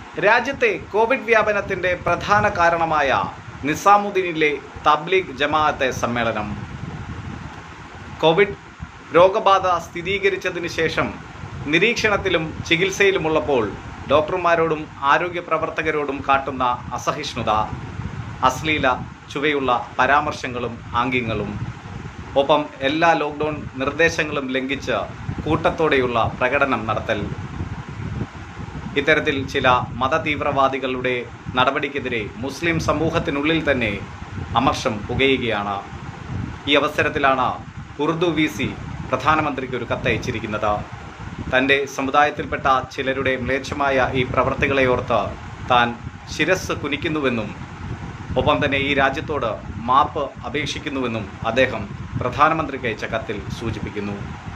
രാജ്യത്തെ കോവിഡ് വ്യാപനത്തിൻ്റെ പ്രധാന കാരണമായ നിസാമുദ്ദീനിലെ തബ്ലീഗ് ജമാഅത്തെ സമ്മേളനം കോവിഡ് രോഗബാധ സ്ഥിരീകരിച്ചതിന് ശേഷം നിരീക്ഷണത്തിലും ചികിത്സയിലുമുള്ളപ്പോൾ ഡോക്ടർമാരോടും ആരോഗ്യ പ്രവർത്തകരോടും കാട്ടുന്ന അസഹിഷ്ണുത അശ്ലീല ചുവയുള്ള പരാമർശങ്ങളും ആംഗ്യങ്ങളും ഒപ്പം എല്ലാ ലോക്ക്ഡൗൺ നിർദ്ദേശങ്ങളും ലംഘിച്ച് കൂട്ടത്തോടെയുള്ള പ്രകടനം നടത്തൽ ഇത്തരത്തിൽ ചില മതതീവ്രവാദികളുടെ നടപടിക്കെതിരെ മുസ്ലിം സമൂഹത്തിനുള്ളിൽ തന്നെ അമർഷം പുകയുകയാണ് ഈ അവസരത്തിലാണ് ഉറുദു വി സി പ്രധാനമന്ത്രിക്ക് ഒരു കത്തയച്ചിരിക്കുന്നത് തൻ്റെ സമുദായത്തിൽപ്പെട്ട ചിലരുടെ മ്ലേച്ഛമായ ഈ പ്രവർത്തികളെ ഓർത്ത് താൻ ശിരസ് കുനിക്കുന്നുവെന്നും ഒപ്പം തന്നെ ഈ രാജ്യത്തോട് മാപ്പ് അപേക്ഷിക്കുന്നുവെന്നും അദ്ദേഹം പ്രധാനമന്ത്രിക്ക് അയച്ച കത്തിൽ സൂചിപ്പിക്കുന്നു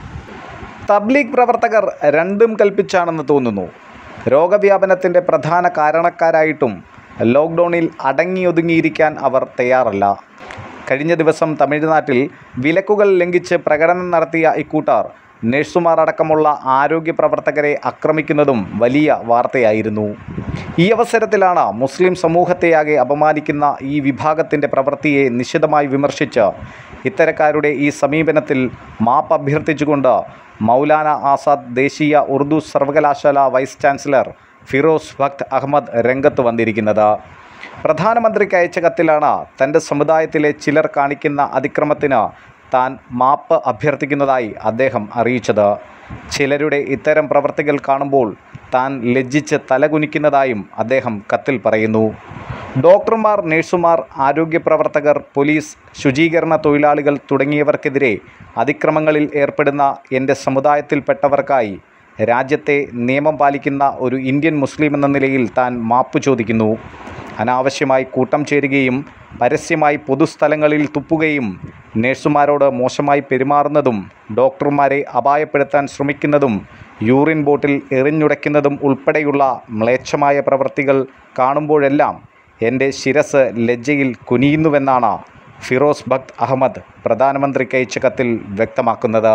തബ്ലീഗ് പ്രവർത്തകർ രണ്ടും കൽപ്പിച്ചാണെന്ന് തോന്നുന്നു രോഗവ്യാപനത്തിൻ്റെ പ്രധാന കാരണക്കാരായിട്ടും ലോക്ക്ഡൗണിൽ അടങ്ങിയൊതുങ്ങിയിരിക്കാൻ അവർ തയ്യാറല്ല കഴിഞ്ഞ ദിവസം തമിഴ്നാട്ടിൽ വിലക്കുകൾ ലംഘിച്ച് പ്രകടനം നടത്തിയ ഇക്കൂട്ടർ നഴ്സുമാർ അടക്കമുള്ള ആരോഗ്യ പ്രവർത്തകരെ ആക്രമിക്കുന്നതും വലിയ വാർത്തയായിരുന്നു ഈ അവസരത്തിലാണ് മുസ്ലിം സമൂഹത്തെയാകെ അപമാനിക്കുന്ന ഈ വിഭാഗത്തിൻ്റെ പ്രവൃത്തിയെ നിശിതമായി വിമർശിച്ച് ഇത്തരക്കാരുടെ ഈ സമീപനത്തിൽ മാപ്പ് അഭ്യർത്ഥിച്ചുകൊണ്ട് മൗലാന ആസാദ് ദേശീയ ഉറുദു സർവകലാശാല വൈസ് ചാൻസലർ ഫിറോസ് ഭക്ത് അഹമ്മദ് രംഗത്ത് വന്നിരിക്കുന്നത് പ്രധാനമന്ത്രിക്ക് അയച്ച കത്തിലാണ് തൻ്റെ സമുദായത്തിലെ ചിലർ കാണിക്കുന്ന അതിക്രമത്തിന് താൻ മാപ്പ് അഭ്യർത്ഥിക്കുന്നതായി അദ്ദേഹം അറിയിച്ചത് ചിലരുടെ ഇത്തരം പ്രവർത്തികൾ കാണുമ്പോൾ താൻ ലജ്ജിച്ച് തലകുനിക്കുന്നതായും അദ്ദേഹം കത്തിൽ പറയുന്നു ഡോക്ടർമാർ നഴ്സുമാർ ആരോഗ്യ പ്രവർത്തകർ പോലീസ് ശുചീകരണ തൊഴിലാളികൾ തുടങ്ങിയവർക്കെതിരെ അതിക്രമങ്ങളിൽ ഏർപ്പെടുന്ന എൻ്റെ സമുദായത്തിൽപ്പെട്ടവർക്കായി രാജ്യത്തെ നിയമം പാലിക്കുന്ന ഒരു ഇന്ത്യൻ മുസ്ലിം എന്ന നിലയിൽ താൻ മാപ്പ് ചോദിക്കുന്നു അനാവശ്യമായി കൂട്ടം ചേരുകയും പരസ്യമായി പൊതുസ്ഥലങ്ങളിൽ തുപ്പുകയും നഴ്സുമാരോട് മോശമായി പെരുമാറുന്നതും ഡോക്ടർമാരെ അപായപ്പെടുത്താൻ ശ്രമിക്കുന്നതും യൂറിൻ ബോട്ടിൽ എറിഞ്ഞുടയ്ക്കുന്നതും ഉൾപ്പെടെയുള്ള മ്ലേച്ഛമായ പ്രവൃത്തികൾ കാണുമ്പോഴെല്ലാം എൻ്റെ ശിരസ് ലജ്ജയിൽ കുനിയുന്നുവെന്നാണ് ഫിറോസ് ഭക്ത് അഹമ്മദ് പ്രധാനമന്ത്രിക്ക് അയച്ച കത്തിൽ വ്യക്തമാക്കുന്നത്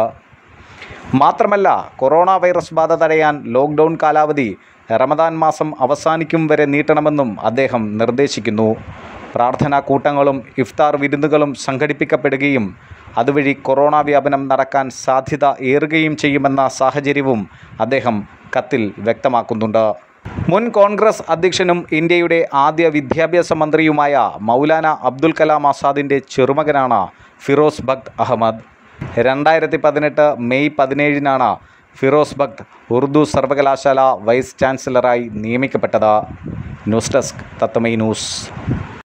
മാത്രമല്ല കൊറോണ വൈറസ് ബാധ തടയാൻ ലോക്ക്ഡൗൺ കാലാവധി റമദാൻ മാസം അവസാനിക്കും വരെ നീട്ടണമെന്നും അദ്ദേഹം നിർദ്ദേശിക്കുന്നു പ്രാർത്ഥനാ കൂട്ടങ്ങളും ഇഫ്താർ വിരുന്നുകളും സംഘടിപ്പിക്കപ്പെടുകയും അതുവഴി കൊറോണ വ്യാപനം നടക്കാൻ സാധ്യത ഏറുകയും ചെയ്യുമെന്ന സാഹചര്യവും അദ്ദേഹം കത്തിൽ വ്യക്തമാക്കുന്നുണ്ട് മുൻ കോൺഗ്രസ് അധ്യക്ഷനും ഇന്ത്യയുടെ ആദ്യ വിദ്യാഭ്യാസ മന്ത്രിയുമായ മൗലാന അബ്ദുൽ കലാം ആസാദിൻ്റെ ചെറുമകനാണ് ഫിറോസ് ഭക്ത് അഹമ്മദ് രണ്ടായിരത്തി പതിനെട്ട് മെയ് പതിനേഴിനാണ് ഫിറോസ് ഭക്ത് ഉറുദു സർവകലാശാല വൈസ് ചാൻസലറായി നിയമിക്കപ്പെട്ടത് ന്യൂസ് ഡെസ്ക് തത്തമൈ ന്യൂസ്